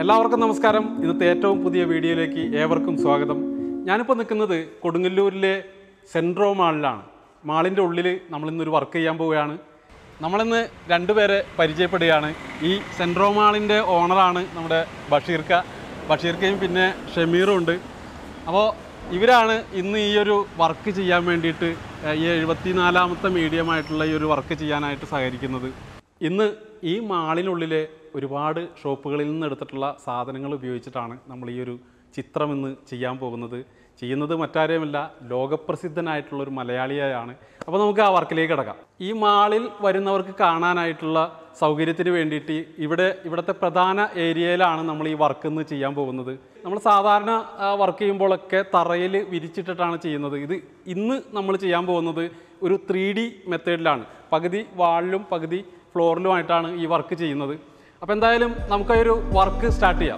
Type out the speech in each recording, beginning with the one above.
എല്ലാവർക്കും നമസ്കാരം ഇന്നത്തെ ഏറ്റവും പുതിയ വീഡിയോയിലേക്ക് ഏവർക്കും സ്വാഗതം ഞാനിപ്പോൾ നിൽക്കുന്നത് കൊടുങ്ങല്ലൂരിലെ സെൻട്രോ മാളിലാണ് മാളിൻ്റെ ഉള്ളിൽ നമ്മളിന്നൊരു വർക്ക് ചെയ്യാൻ പോവുകയാണ് നമ്മളിന്ന് രണ്ടുപേരെ പരിചയപ്പെടുകയാണ് ഈ സെൻട്രോ മാളിൻ്റെ ഓണറാണ് നമ്മുടെ ബഷീർക്ക ബഷീർക്കയും പിന്നെ ഷമീറും ഉണ്ട് അപ്പോൾ ഇവരാണ് ഇന്ന് ഈ ഒരു വർക്ക് ചെയ്യാൻ വേണ്ടിയിട്ട് ഏഹ്, ഈ എഴുപത്തിനാലാമത്തെ മീഡിയമായിട്ടുള്ള ഈ ഒരു വർക്ക് ചെയ്യാനായിട്ട് സഹകരിക്കുന്നത് ഇന്ന് ഈ മാളിനുള്ളിലെ ഒരുപാട് ഷോപ്പുകളിൽ നിന്ന് എടുത്തിട്ടുള്ള സാധനങ്ങൾ ഉപയോഗിച്ചിട്ടാണ് നമ്മൾ ഈ ഒരു ചിത്രം ഇന്ന് ചെയ്യാൻ പോകുന്നത് ചെയ്യുന്നത് മറ്റാരെയുമല്ല ലോകപ്രസിദ്ധനായിട്ടുള്ള ഒരു മലയാളിയായാണ് അപ്പോൾ നമുക്ക് ആ വർക്കിലേക്ക് കിടക്കാം ഈ മാളിൽ വരുന്നവർക്ക് കാണാനായിട്ടുള്ള സൗകര്യത്തിന് വേണ്ടിയിട്ട് ഇവിടെ ഇവിടുത്തെ പ്രധാന ഏരിയയിലാണ് നമ്മൾ ഈ വർക്ക് ഇന്ന് ചെയ്യാൻ പോകുന്നത് നമ്മൾ സാധാരണ വർക്ക് ചെയ്യുമ്പോഴൊക്കെ തറയിൽ വിരിച്ചിട്ടിട്ടാണ് ചെയ്യുന്നത് ഇത് ഇന്ന് നമ്മൾ ചെയ്യാൻ പോകുന്നത് ഒരു ത്രീ ഡി മെത്തേഡിലാണ് പകുതി വാളിലും പകുതി ഫ്ലോറിലുമായിട്ടാണ് ഈ വർക്ക് ചെയ്യുന്നത് അപ്പോൾ എന്തായാലും നമുക്ക് ഒരു വർക്ക് സ്റ്റാർട്ട് ചെയ്യാം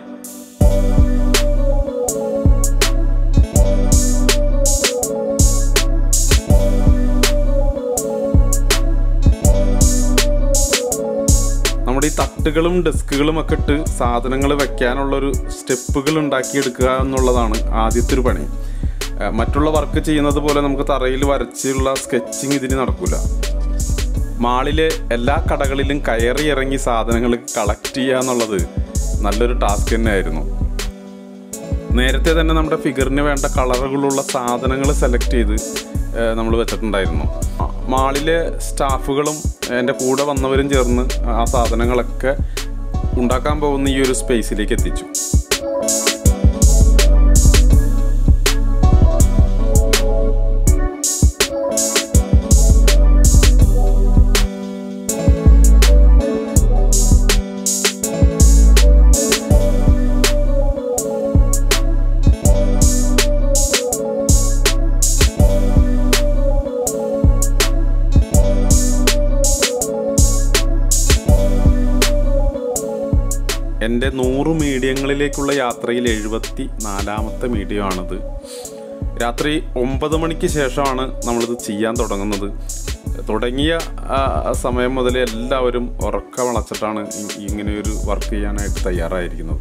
നമ്മുടെ ഈ തട്ടുകളും ഡെസ്കുകളും ഒക്കെ ഇട്ട് സാധനങ്ങൾ വെക്കാനുള്ളൊരു സ്റ്റെപ്പുകൾ ഉണ്ടാക്കിയെടുക്കുക എന്നുള്ളതാണ് ആദ്യത്തെ ഒരു പണി ഏഹ് മറ്റുള്ള വർക്ക് ചെയ്യുന്നത് പോലെ നമുക്ക് തറയിൽ വരച്ചുള്ള സ്കെച്ചിങ് ഇതിന് നടക്കില്ല മാളിലെ എല്ലാ കടകളിലും കയറി ഇറങ്ങി സാധനങ്ങൾ കളക്ട് ചെയ്യുക എന്നുള്ളത് നല്ലൊരു ടാസ്ക് തന്നെയായിരുന്നു നേരത്തെ തന്നെ നമ്മുടെ ഫിഗറിന് വേണ്ട കളറുകളുള്ള സാധനങ്ങൾ സെലക്ട് ചെയ്ത് നമ്മൾ വെച്ചിട്ടുണ്ടായിരുന്നു ആ, മാളിലെ സ്റ്റാഫുകളും എൻ്റെ കൂടെ വന്നവരും ചേർന്ന് ആ സാധനങ്ങളൊക്കെ ഉണ്ടാക്കാൻ പോകുന്ന ഈ ഒരു സ്പേസിലേക്ക് എത്തിച്ചു എൻ്റെ നൂറ് മീഡിയങ്ങളിലേക്കുള്ള യാത്രയിൽ എഴുപത്തി നാലാമത്തെ മീഡിയമാണിത് രാത്രി ഒമ്പത് മണിക്ക് ശേഷമാണ് നമ്മളിത് ചെയ്യാൻ തുടങ്ങുന്നത് തുടങ്ങിയ ആ, സമയം മുതൽ എല്ലാവരും ഉറക്കമളച്ചിട്ടാണ് ഇ- ഇങ്ങനെ ഒരു വർക്ക് ചെയ്യാനായിട്ട് തയ്യാറായിരിക്കുന്നത്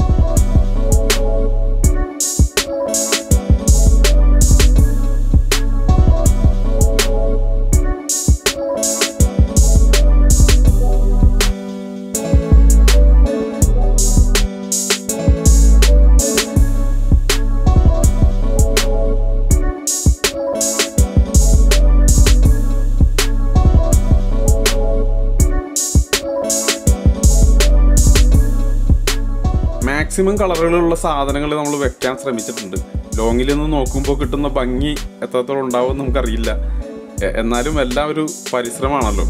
മാക്സിമം കളറുകളുള്ള സാധനങ്ങൾ നമ്മൾ വെക്കാൻ ശ്രമിച്ചിട്ടുണ്ട് ലോങ്ങിൽ നിന്ന് നോക്കുമ്പോൾ കിട്ടുന്ന ഭംഗി എത്രത്തോളം ഉണ്ടാവും നമുക്കറിയില്ല എ- എന്നാലും എല്ലാം ഒരു പരിശ്രമമാണല്ലോ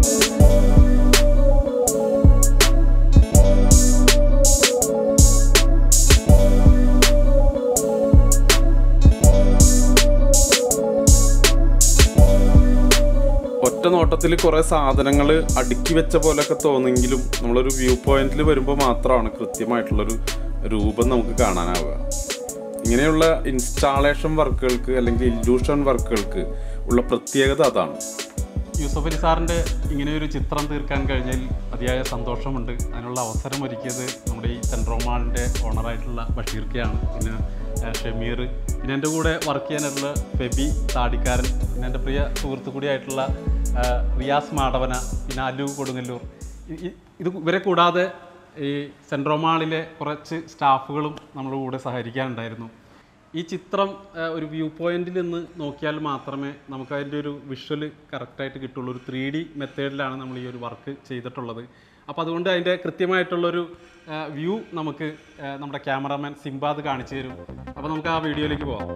ഒറ്റ നോട്ടത്തിൽ കുറേ സാധനങ്ങൾ അടുക്കി വെച്ച പോലെയൊക്കെ തോന്നെങ്കിലും നമ്മളൊരു വ്യൂ പോയിന്റിൽ വരുമ്പോൾ മാത്രമാണ് കൃത്യമായിട്ടുള്ളൊരു രൂപം നമുക്ക് കാണാനാവുക ഇങ്ങനെയുള്ള ഇൻസ്റ്റാളേഷൻ വർക്കുകൾക്ക് അല്ലെങ്കിൽ ഇല്യൂഷൻ വർക്കുകൾക്ക് ഉള്ള പ്രത്യേകത അതാണ് യൂസഫ് അലി സാറിൻ്റെ ഇങ്ങനെ ഒരു ചിത്രം തീർക്കാൻ കഴിഞ്ഞതിൽ അതിയായ സന്തോഷമുണ്ട് അതിനുള്ള അവസരം ഒരുക്കിയത് നമ്മുടെ ഈ സെൻട്രോമാളിൻ്റെ ഓണറായിട്ടുള്ള ബഷീർക്കയാണ് പിന്നെ ഏഹ്, ഷമീർ പിന്നെ എൻ്റെ കൂടെ വർക്ക് ചെയ്യാനായിട്ടുള്ള ഫെബി താടിക്കാരൻ പിന്നെ എൻ്റെ പ്രിയ സുഹൃത്തു കൂടിയായിട്ടുള്ള ഏഹ്, റിയാസ് മാടവന പിന്നെ അലു കൊടുങ്ങല്ലൂർ ഇ- ഇ- ഇത് ഇവരെ കൂടാതെ ഈ സെൻട്രോമാളിലെ കുറച്ച് സ്റ്റാഫുകളും നമ്മുടെ കൂടെ സഹകരിക്കാനുണ്ടായിരുന്നു ഈ ചിത്രം ആ, ഒരു വ്യൂ പോയിന്റിൽ നിന്ന് നോക്കിയാൽ മാത്രമേ നമുക്ക് അതിൻ്റെ ഒരു വിഷ്വൽ കറക്റ്റായിട്ട് കിട്ടുള്ളൂ ഒരു ത്രീ ഡി മെത്തേഡിലാണ് നമ്മൾ ഈ ഒരു വർക്ക് ചെയ്തിട്ടുള്ളത് അപ്പോൾ അതുകൊണ്ട് അതിൻ്റെ കൃത്യമായിട്ടുള്ളൊരു വ്യൂ നമുക്ക് ആ, നമ്മുടെ ക്യാമറാമാൻ സിംബാദ് കാണിച്ചു തരും അപ്പോൾ നമുക്ക് ആ വീഡിയോയിലേക്ക് പോകാം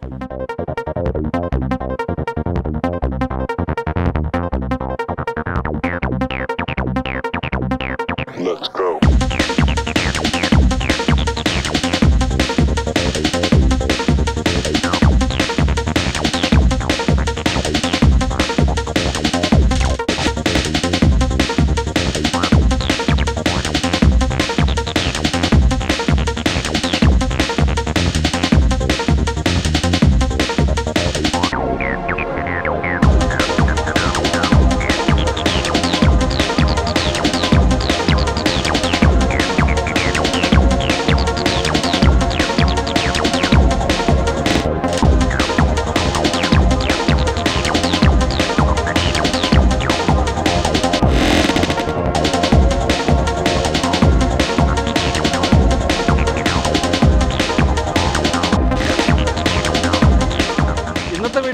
Let's go.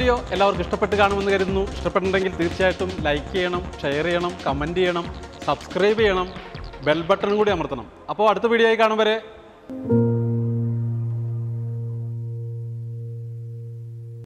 വീഡിയോ എല്ലാവർക്കും ഇഷ്ടപ്പെട്ട് കാണുമെന്ന് കരുതുന്നു ഇഷ്ടപ്പെട്ടിട്ടുണ്ടെങ്കിൽ തീർച്ചയായിട്ടും ലൈക്ക് ചെയ്യണം ഷെയർ ചെയ്യണം കമൻറ്റ് ചെയ്യണം സബ്സ്ക്രൈബ് ചെയ്യണം ബെൽ ബട്ടണും കൂടി അമർത്തണം അപ്പോൾ അടുത്ത വീഡിയോ ആയി കാണും വരെ